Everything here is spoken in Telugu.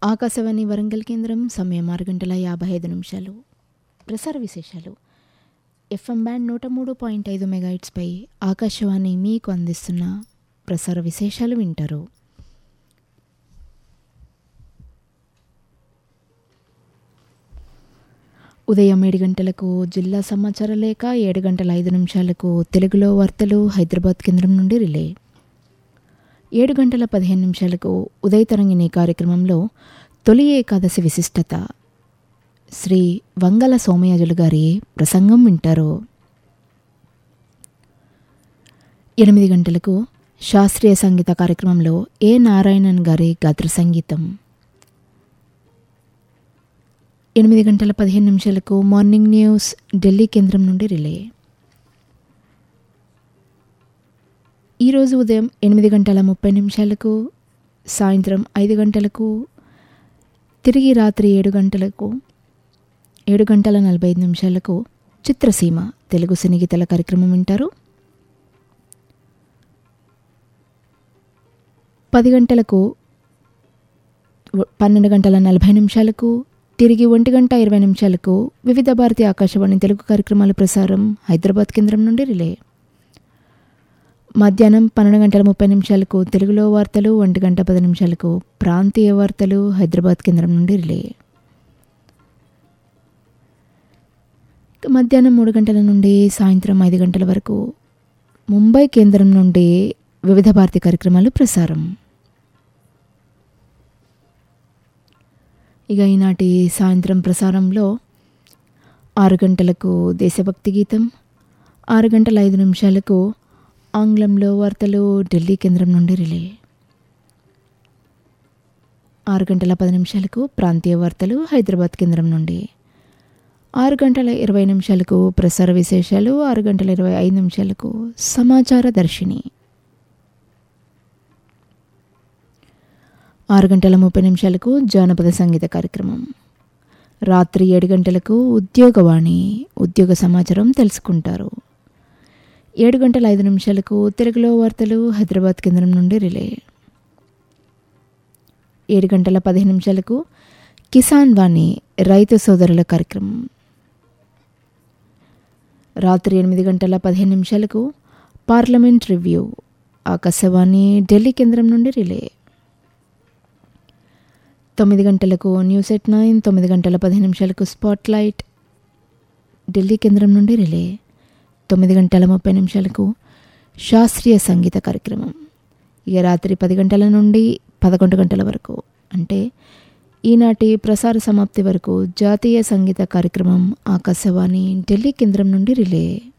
ఆకాశవాణి వరంగల్ కేంద్రం సమయం ఆరు గంటల యాభై ఐదు నిమిషాలు ప్రసార విశేషాలు ఎఫ్ఎం బ్యాండ్ నూట మూడు పాయింట్ ఐదు మెగాయిట్స్పై ఆకాశవాణి మీకు అందిస్తున్న ప్రసార విశేషాలు వింటారు ఉదయం ఏడు గంటలకు జిల్లా సమాచార లేఖ ఏడు గంటల ఐదు నిమిషాలకు తెలుగులో వార్తలు హైదరాబాద్ కేంద్రం నుండి రిలే ఏడు గంటల పదిహేను నిమిషాలకు ఉదయ తరంగిణి కార్యక్రమంలో తొలి ఏకాదశి విశిష్టత శ్రీ వంగల సోమయాజులు గారి ప్రసంగం వింటారు ఎనిమిది గంటలకు శాస్త్రీయ సంగీత కార్యక్రమంలో ఏ నారాయణన్ గారి గాత్ర సంగీతం ఎనిమిది గంటల పదిహేను నిమిషాలకు మార్నింగ్ న్యూస్ ఢిల్లీ కేంద్రం నుండి రిలే ఈరోజు ఉదయం ఎనిమిది గంటల ముప్పై నిమిషాలకు సాయంత్రం ఐదు గంటలకు తిరిగి రాత్రి ఏడు గంటలకు ఏడు గంటల నలభై ఐదు నిమిషాలకు చిత్రసీమ తెలుగు సినిగీతల కార్యక్రమం వింటారు పది గంటలకు పన్నెండు గంటల నలభై నిమిషాలకు తిరిగి ఒంటి గంట ఇరవై నిమిషాలకు వివిధ భారతి ఆకాశవాణి తెలుగు కార్యక్రమాల ప్రసారం హైదరాబాద్ కేంద్రం నుండి రిలే మధ్యాహ్నం పన్నెండు గంటల ముప్పై నిమిషాలకు తెలుగులో వార్తలు ఒంటి గంట పది నిమిషాలకు ప్రాంతీయ వార్తలు హైదరాబాద్ కేంద్రం నుండి రిలే మధ్యాహ్నం మూడు గంటల నుండి సాయంత్రం ఐదు గంటల వరకు ముంబై కేంద్రం నుండి వివిధ భారతి కార్యక్రమాలు ప్రసారం ఇక ఈనాటి సాయంత్రం ప్రసారంలో ఆరు గంటలకు దేశభక్తి గీతం ఆరు గంటల ఐదు నిమిషాలకు ఆంగ్లంలో వార్తలు ఢిల్లీ కేంద్రం నుండి రిలే ఆరు గంటల పది నిమిషాలకు ప్రాంతీయ వార్తలు హైదరాబాద్ కేంద్రం నుండి ఆరు గంటల ఇరవై నిమిషాలకు ప్రసార విశేషాలు ఆరు గంటల ఇరవై ఐదు నిమిషాలకు సమాచార దర్శిని ఆరు గంటల ముప్పై నిమిషాలకు జానపద సంగీత కార్యక్రమం రాత్రి ఏడు గంటలకు ఉద్యోగవాణి ఉద్యోగ సమాచారం తెలుసుకుంటారు ఏడు గంటల ఐదు నిమిషాలకు తెలుగులో వార్తలు హైదరాబాద్ కేంద్రం నుండి రిలే ఏడు గంటల పదిహేను నిమిషాలకు కిసాన్ వాణి రైతు సోదరుల కార్యక్రమం రాత్రి ఎనిమిది గంటల పదిహేను నిమిషాలకు పార్లమెంట్ రివ్యూ ఆకాశవాణి ఢిల్లీ కేంద్రం నుండి రిలే తొమ్మిది గంటలకు న్యూస్ ఎట్ నైన్ తొమ్మిది గంటల పదిహేను నిమిషాలకు స్పాట్ లైట్ ఢిల్లీ కేంద్రం నుండి రిలే తొమ్మిది గంటల ముప్పై నిమిషాలకు శాస్త్రీయ సంగీత కార్యక్రమం ఇక రాత్రి పది గంటల నుండి పదకొండు గంటల వరకు అంటే ఈనాటి ప్రసార సమాప్తి వరకు జాతీయ సంగీత కార్యక్రమం ఆకాశవాణి ఢిల్లీ కేంద్రం నుండి రిలే